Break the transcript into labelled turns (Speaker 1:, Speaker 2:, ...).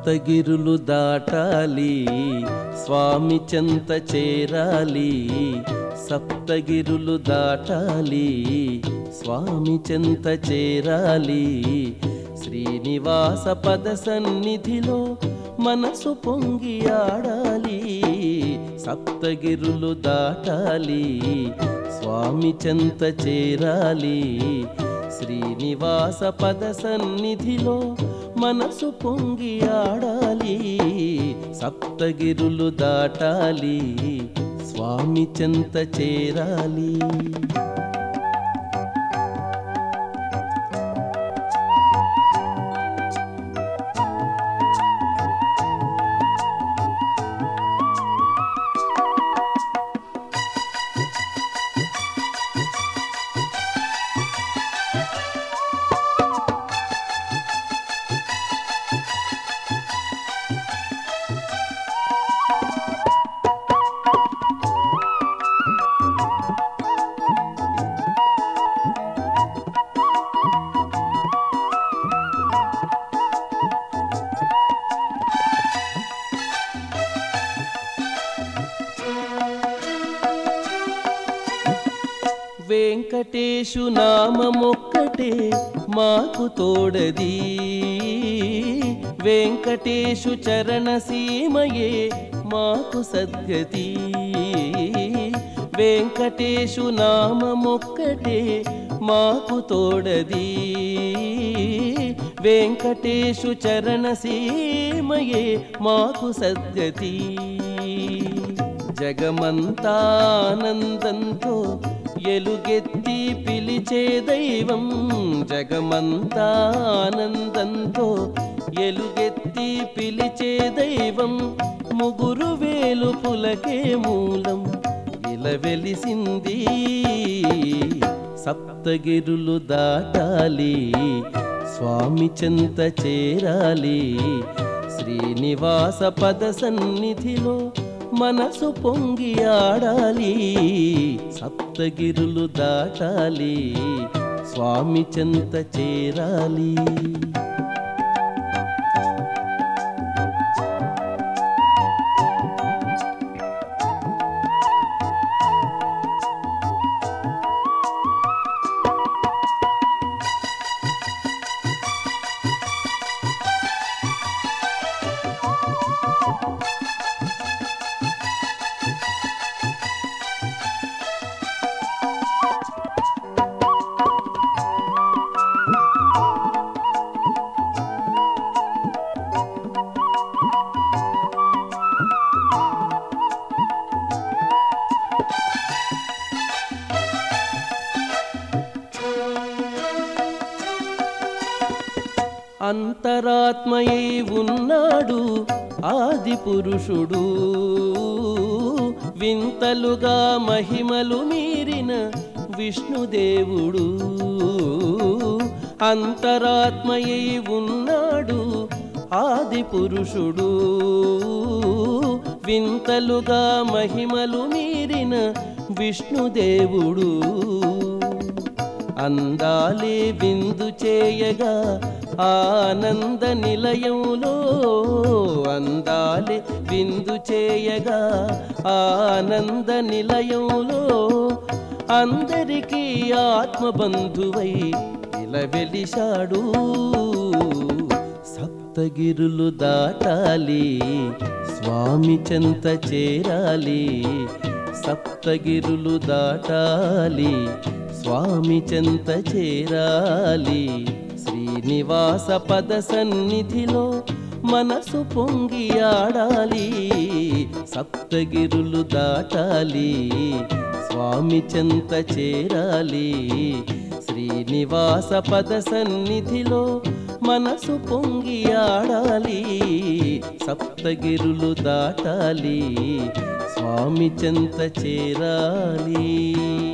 Speaker 1: సప్తగిరులు దాటాలి స్వామి చెంత చేరాలి సప్తగిరులు దాటాలి స్వామి చెంత చేరాలి శ్రీనివాస పద సన్నిధిలో మనసు పొంగి ఆడాలి సప్తగిరులు దాటాలి స్వామి చెంత చేరాలి శ్రీనివాస పద సన్నిధిలో మనసు పొంగి ఆడాలి సప్తగిరులు దాటాలి స్వామి చెంత చేరాలి వెంకటేశు నామమొక్కటే మాకు తోడది వెంకటేశు చరణ సీమయే మాకు సద్గతి వెంకటేశు నామమొక్కటే మాకు తోడది వెంకటేశు చరణ సీమయే మాకు సద్గతి జగమంతానందంతో ఎలుగెత్తి పిలిచే దైవం జగమంతానందంతో ఎలుగెత్తి పిలిచే దైవం ముగురు వేలుపులకే మూలం ఇలా వెలిసింది సప్తగిరులు దాటాలి స్వామి చెంత చేరాలి శ్రీనివాస పద సన్నిధిలో మనసు పొంగి ఆడాలి సప్తగిరులు దాటాలి స్వామి చెంత చేరాలి అంతరాత్మయై ఉన్నాడు ఆది పురుషుడు వింతలుగా మహిమలు మీరిన విష్ణుదేవుడు అంతరాత్మయై ఉన్నాడు ఆది పురుషుడు వింతలుగా మహిమలు మీరిన విష్ణుదేవుడు అందాలే విందు చేయగా ఆనంద నిలయంలో అందాలే విందు చేయగా ఆనంద నిలయంలో అందరికీ ఆత్మబంధువై ఇలా వెలిశాడు సప్తగిరులు దాటాలి స్వామి చెంత చేరాలి సప్తగిరులు దాటాలి స్వామి చెంత చేరాలి శ్రీనివాస పద సన్నిధిలో మనసు పొంగి ఆడాలి సప్తగిరులు దాటాలి స్వామి చెంత చేరాలి శ్రీనివాస పద సన్నిధిలో మనసు పొంగి ఆడాలి సప్తగిరులు దాటాలి స్వామి చెంత చేరాలి